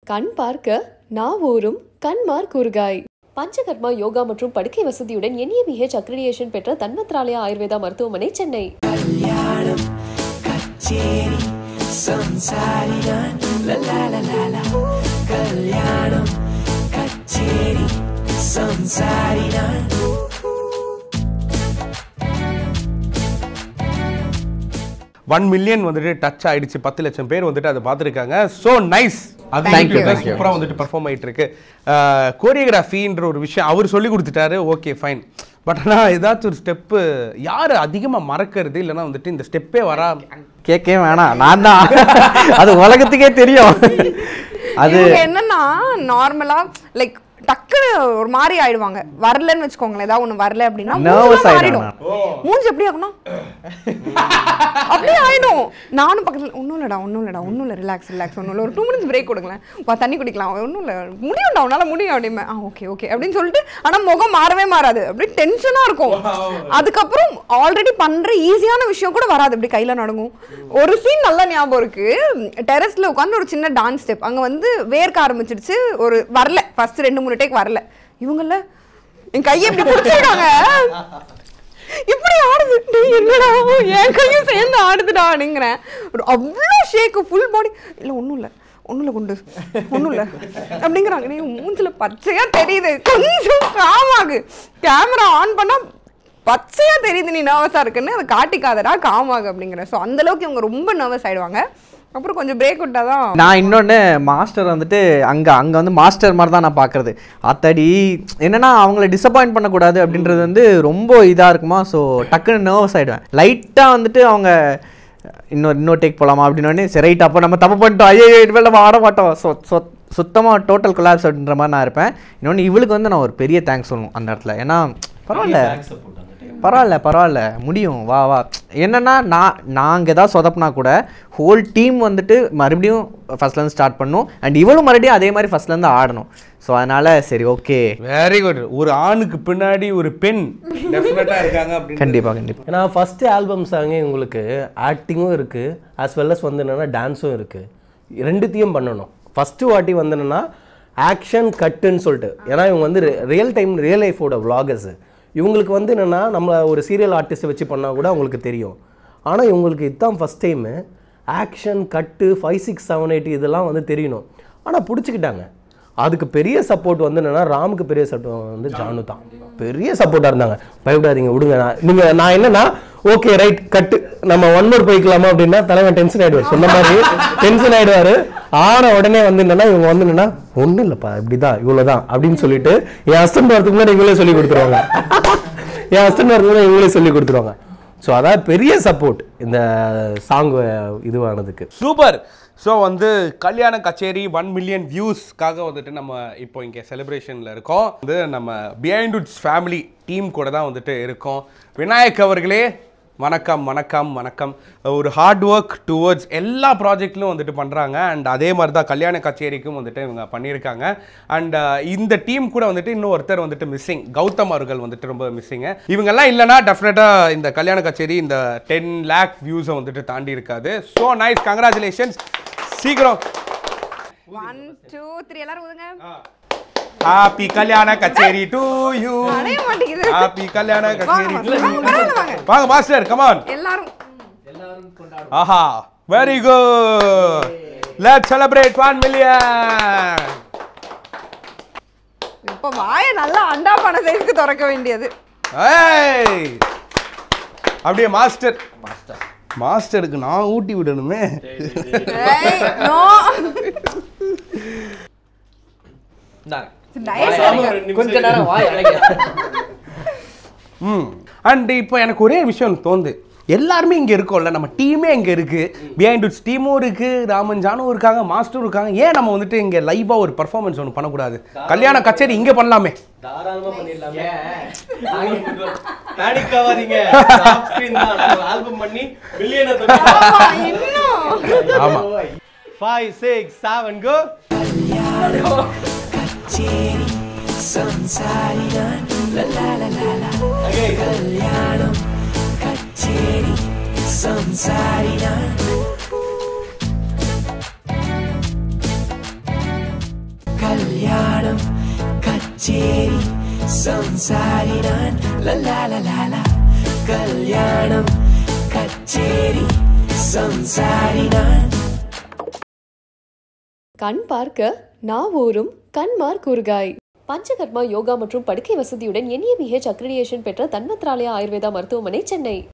கண் பார்க்க நாவூரும் கண்மார் கூறுகாய் பஞ்சகர்மா யோகா மற்றும் படுக்கை வசதியுடன் என்ஏபிஹெச் அக்ரிடியேஷன் பெற்ற தன்வத்ராலயா ஆயுர்வேதா மருத்துவமனை சென்னை கல்யாணம் கச்சேரி சம்சாரிதான் லலலலல கல்யாணம் கச்சேரி சம்சாரிதான் ஒன் மில்லியன் வந்துட்டு டச் ஆயிடுச்சு பத்து லட்சம் பேர் வந்துட்டு அதை பார்த்துருக்காங்க ஸோ நைஸ் அது Thank you, thank you. சூப்பராக வந்துட்டு பர்ஃபார்ம் ஆயிட்டு இருக்கு கோரியோகிராஃபின்ற ஒரு விஷயம் அவர் சொல்லி கொடுத்துட்டாரு ஓகே ஃபைன் பட் ஆனால் ஏதாச்சும் ஒரு ஸ்டெப்பு யார் அதிகமாக மறக்கிறது இல்லைன்னா வந்துட்டு இந்த ஸ்டெப்பே வரா கேட்கவே வேணாம் நான் தான் அது உலகத்துக்கே தெரியும் அது இவங்க என்னன்னா நார்மலா லைக் டக்குன்னு ஒரு மாதிரி ஆயிடுவாங்க வரலன்னு வச்சுக்கோங்களேன் ஏதாவது ஒண்ணு வரல அப்படின்னா Nervous மூஞ்சி ஆயிடும் மாறிடும் மூஞ்சி எப்படி ஆகணும் அப்படியே ஆயிடும் நானும் பக்கத்துல ஒன்றும் இல்லடா ஒன்றும் இல்லடா ஒன்றும் இல்லை ரிலாக்ஸ் ரிலாக்ஸ் ஒன்றும் இல்லை ஒரு டூ மினிட்ஸ் பிரேக் கொடுங்களேன் வா தண்ணி குடிக்கலாம் ஒன்றும் இல்லை முடியும்டா உன்னால முடியும் அப்படிமே ஆ ஓகே ஓகே அப்படின்னு சொல்லிட்டு ஆனா முகம் மாறவே மாறாது அப்படியே டென்ஷனா இருக்கும் அதுக்கப்புறம் ஆல்ரெடி பண்ற ஈஸியான விஷயம் கூட வராது இப்படி கையில நடுங்கும் ஒரு சீன் நல்லா ஞாபகம் இருக்கு டெரஸ்ல உட்காந்து ஒரு சின்ன டான்ஸ் ஸ்டெப் அங்க வந்து வேர்க்க ஆரம்பிச்சிடுச்சு ஒரு வரல ஃபர்ஸ்ட் ரெண்டு மூணு டேக் வரல இவங்கள என் கையை இப்படி பிடிச்சிருக்காங்க இப்படி ஆடுது டேய், என்னடா என் கையும் சேர்ந்து ஆடுதுடா அப்படிங்கிறேன் ஒரு அவ்வளோ ஷேக்கு ஃபுல் பாடி இல்லை ஒன்றும் இல்லை ஒன்றும் இல்லை குண்டு ஒன்றும் இல்லை அப்படிங்கிறாங்க நீ மூஞ்சில் பச்சையா தெரியுது கொஞ்சம் காமாகு கேமரா ஆன் பண்ணா பச்சையா தெரியுது நீ நர்வஸாக இருக்குன்னு அதை காட்டிக்காதடா காமாகு அப்படிங்கிறேன் ஸோ அந்தளவுக்கு இவங்க ரொம்ப நர்வஸ் ஆயிடுவாங்க அப்புறம் கொஞ்சம் பிரேக் விட்டாதான் நான் இன்னொன்று மாஸ்டர் வந்துட்டு அங்கே அங்கே வந்து மாஸ்டர் மாதிரி தான் நான் பார்க்குறது அத்தடி என்னன்னா அவங்கள டிசப்பாயிண்ட் பண்ணக்கூடாது அப்படின்றது வந்து ரொம்ப இதாக இருக்குமா ஸோ டக்குன்னு நர்வஸ் ஆகிடுவேன் லைட்டாக வந்துட்டு அவங்க இன்னொரு இன்னொரு டேக் போகலாமா அப்படின்னு சரி ரைட் அப்போ நம்ம தப்பு பண்ணிட்டோம் ஐயோ இனிமேல் நம்ம ஆட மாட்டோம் ஸோ ஸோ சுத்தமாக டோட்டல் கொலாப்ஸ் அப்படின்ற மாதிரி நான் இருப்பேன் இன்னொன்று இவளுக்கு வந்து நான் ஒரு பெரிய தேங்க்ஸ் சொல்லணும் அந்த இடத்துல ஏன்னா பரவாயில்ல பரவாயில்ல பரவாயில்ல முடியும் வா வா என்னன்னா நான் நாங்கள் ஏதாவது சொதப்புனா கூட ஹோல் டீம் வந்துட்டு மறுபடியும் ஃபர்ஸ்ட்லேருந்து ஸ்டார்ட் பண்ணும் அண்ட் இவளும் மறுபடியும் அதே மாதிரி ஃபர்ஸ்ட்லேருந்து ஆடணும் ஸோ அதனால சரி ஓகே வெரி குட் ஒரு ஆணுக்கு பின்னாடி ஒரு பெண் டெஃபினட்டாக இருக்காங்க அப்படின்னு கண்டிப்பாக கண்டிப்பாக ஏன்னா ஃபஸ்ட்டு ஆல்பம் சாங்கே உங்களுக்கு ஆக்டிங்கும் இருக்குது as well as வந்து என்னென்னா டான்ஸும் இருக்குது ரெண்டுத்தையும் பண்ணணும் ஃபஸ்ட்டு வாட்டி வந்து என்னென்னா ஆக்ஷன் கட்டுன்னு சொல்லிட்டு ஏன்னா இவங்க வந்து ரியல் டைம் ரியல் லைஃபோட vloggers இவங்களுக்கு வந்து என்னென்னா நம்ம ஒரு சீரியல் ஆர்டிஸ்ட்டை வச்சு பண்ணால் கூட அவங்களுக்கு தெரியும் ஆனால் இவங்களுக்கு இதுதான் first time action cut five six seven eight இதெல்லாம் வந்து தெரியணும் ஆனால் பிடிச்சிக்கிட்டாங்க அதுக்கு பெரிய சப்போர்ட் வந்து என்னன்னா ராமுக்கு பெரிய சப்போர்ட் வந்து ஜானு தான் பெரிய சப்போர்ட்டாக இருந்தாங்க பயப்படாதீங்க விடுங்க நான் நீங்கள் நான் என்னன்னா ஓகே ரைட் கட்டு நம்ம ஒன் மோர் போய்க்கலாமா அப்படின்னா தலைவன் டென்ஷன் ஆயிடுவார் சொன்ன மாதிரி டென்ஷன் ஆயிடுவாரு ஆன உடனே வந்து என்னன்னா இவங்க வந்து என்னன்னா ஒன்றும் இல்லைப்பா இப்படிதான் இவ்வளோதான் அப்படின்னு சொல்லிட்டு என் ஹஸ்பண்ட் வரதுக்கு முன்னாடி இவங்களே சொல்லி கொடுத்துருவாங்க என் ஹஸ்பண்ட் வரதுக்கு முன்னாடி இவங்களே சொல்லி கொடுத்துருவாங்க ஸோ அதான் பெரிய சப்போர்ட் இந்த சாங் இதுவானதுக்கு சூப்பர் ஸோ வந்து கல்யாண கச்சேரி ஒன் மில்லியன் வியூஸ்க்காக வந்துட்டு நம்ம இப்போ இங்கே செலிப்ரேஷனில் இருக்கோம் வந்து நம்ம பிஹைண்ட் உட்ஸ் ஃபேமிலி டீம் கூட தான் வந்துட்டு இருக்கோம் விநாயக் அவர்களே வணக்கம் வணக்கம் வணக்கம் ஒரு ஹார்ட் ஒர்க் டுவர்ட்ஸ் எல்லா ப்ராஜெக்ட்லையும் வந்துட்டு பண்ணுறாங்க அண்ட் அதே மாதிரி தான் கல்யாண கச்சேரிக்கும் வந்துட்டு இவங்க பண்ணியிருக்காங்க அண்ட் இந்த டீம் கூட வந்துட்டு இன்னும் ஒருத்தர் வந்துட்டு மிஸ்ஸிங் கௌதம் அவர்கள் வந்துட்டு ரொம்ப மிஸ்ஸிங்க இவங்கெல்லாம் இல்லைன்னா டெஃபினட்டாக இந்த கல்யாண கச்சேரி இந்த டென் லேக் வியூஸை வந்துட்டு தாண்டி இருக்காது ஸோ நைஸ் கங்க்ராச்சுலேஷன்ஸ் சீக்கிரம் ஒன் டூ த்ரீ எல்லாரும் ஊதுங்க ஹாப்பி கல்யாண கச்சேரி டு யூ அடைய மாட்டேங்குது ஹாப்பி கல்யாண கச்சேரி வாங்க, வாங்க, பரவாயில்ல, வாங்க. வாங்க மாஸ்டர் கமான் எல்லாரும் ஆஹா very good let celebrate 1 million இப்ப வாயை நல்லா அண்டா பண்ண சைஸ்க்கு திறக்க வேண்டியது ஏய் அப்படியே மாஸ்டர் மாஸ்டர் மாஸ்டருக்கு நான் ஊட்டி விடணுமே ஏய், no. Diet இருக்கு. கொஞ்ச நேரம் வாய் ம் அண்ட் இப்போ எனக்கு ஒரே விஷயம் தோணுது எல்லாருமே இங்கே இருக்கோம்ல நம்ம டீமே இங்கே இருக்கு பிஹைண்ட் உட்ஸ் டீமும் இருக்கு ராமன் ஜானும் இருக்காங்க மாஸ்டரும் இருக்காங்க ஏன் நம்ம வந்துட்டு இங்கே லைவாக ஒரு பர்ஃபார்மன்ஸ் ஒன்று பண்ணக்கூடாது கல்யாண கச்சேரி இங்கே பண்ணலாமே தாராளமா பண்ணிடலாமே பேனிக் ஆகாதீங்க ஆல்பம் பண்ணி பில்லியனை ஆமா, இன்னும் ஆமா ஃபைவ் சிக்ஸ் செவன் கோ கச்சேரி சம்சாரிதான் லலலலல கல்யாணம் கச்சேரி சம்சாரிதான் கல்யாணம் கச்சேரி சம்சாரி நான் லலா லலா லா கல்யாணம் கச்சேரி சம்சாரி நான் கண் பார்க்க நாவூரும் கண்மார் கூர்காய் பஞ்சகர்மா யோகா மற்றும் படுக்கை வசதியுடன் என்ஏபிஹெச் அக்ரிடியேஷன் பெற்ற தன்வத்ராலயா ஆயுர்வேதா மருத்துவமனை சென்னை